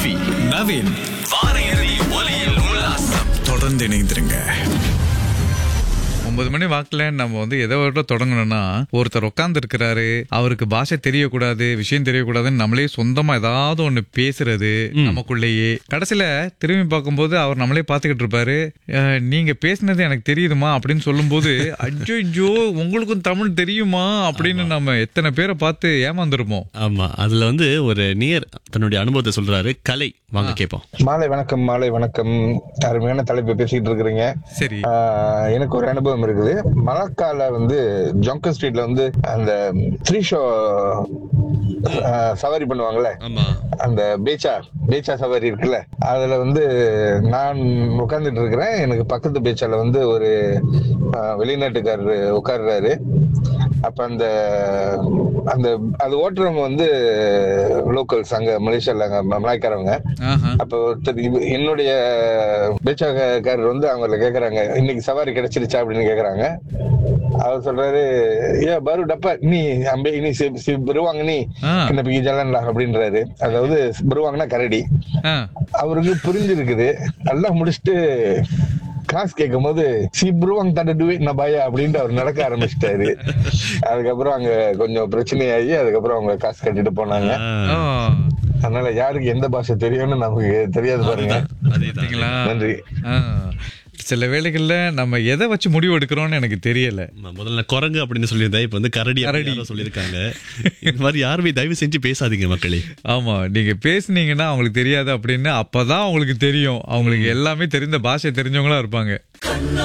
ரவி நவீன் வார இறுதி ஒலியில் உல்லாசம் தொடர்ந்து இணைந்திருங்க ஒன்பது மணி வாக்குல நம்ம வந்து எதை விட தொடங்கணும்னா ஒருத்தர் உட்கார்ந்து இருக்கிறாரு அவருக்கு பாஷை தெரியக்கூடாது விஷயம் தெரியக்கூடாதுன்னு நம்மளே சொந்தமா ஏதாவது ஒண்ணு பேசுறது நமக்குள்ளேயே கடைசியில திரும்பி பார்க்கும்போது அவர் நம்மளே பார்த்துக்கிட்டு இருப்பாரு அஹ், நீங்க பேசுனது எனக்கு தெரியுதுமா அப்படின்னு சொல்லும்போது அஜ்ஜோ உங்களுக்கும் தமிழ் தெரியுமா அப்படின்னு நம்ம எத்தனை பேரை பார்த்து ஏமாந்துருப்போம் ஆமா அதுல வந்து ஒரு நியர் தன்னுடைய அனுபவத்தை சொல்றாரு கலை வாங்க கேட்போம் மாலை வணக்கம் மாலை வணக்கம் அருமையான தலைப்பு பேசிக்கிட்டு இருக்கிறீங்க சரி ஆஹ் எனக்கு ஒரு அனுபவம் இருக்குது மலக்கால வந்து ஜொங்கர் ஸ்ட்ரீட்ல வந்து அந்த த்ரீ ஷோ சவாரி பண்ணுவாங்கல்ல ஆமா அந்த பேச்சா பேச்சா சவாரி இருக்குல்ல அதுல வந்து நான் உட்கார்ந்துட்டு இருக்கிறேன் எனக்கு பக்கத்து பேச்சால வந்து ஒரு ஆஹ், வெளிநாட்டுக்காரரு உட்கார்றாரு அப்ப அந்த அந்த அது ஓட்டுறவங்க வந்து லோக்கல்ஸ் அங்க மலேசியால அங்க மலாய்க்காரவங்க ஆஹா அப்ப ஒருத்தர் இவ- என்னுடைய பேச்சாக்காரர் வந்து அவங்கள கேக்குறாங்க இன்னைக்கு சவாரி கிடைச்சிருச்சா அப்படின்னு கேக்குறாங்க அவர் சொல்றாரு ஏ பாரு டப்பா நீ அம்பே நீ சி- சி- பெருவாங்க நீ ஆ. இந்த பிகி ஜலன்லா அப்படின்றாரு அதாவது பெருவாங்கன்னா கரடி ஆ. அவருக்கு புரிஞ்சிருக்குது எல்லாம் முடிச்சுட்டு காசு கேட்கும் போது சி புருவாங்க தண்டுடுவே நான் பயா அப்படின்ட்டு அவர் நடக்க ஆரம்பிச்சிட்டாரு அதுக்கப்புறம் அங்க கொஞ்சம் பிரச்சனையாகி அதுக்கப்புறம் அவங்க காசு கட்டிட்டு போனாங்க ஓ, அதனால யாருக்கு எந்த பாஷை தெரியும்னு நமக்கு தெரியாது பாருங்க பாத்தீங்களா நன்றி ஆ. சில வேளைகள்ல நம்ம எதை வச்சு முடிவு எடுக்கிறோம்னு எனக்கு தெரியல ஆமா, முதல்ல குரங்கு அப்படின்னு சொல்லியிருந்தேன் இப்ப வந்து கரடி கரடி. கரடி சொல்லியிருக்காங்க இந்த மாதிரி யாருமே தயவு செஞ்சு பேசாதீங்க மக்களே ஆமா நீங்க பேசுனீங்கன்னா அவங்களுக்கு தெரியாது அப்படின்னு அப்பதான் அவங்களுக்கு தெரியும் அவங்களுக்கு எல்லாமே தெரிந்த பாஷை தெரிஞ்சவங்களா இருப்பாங்க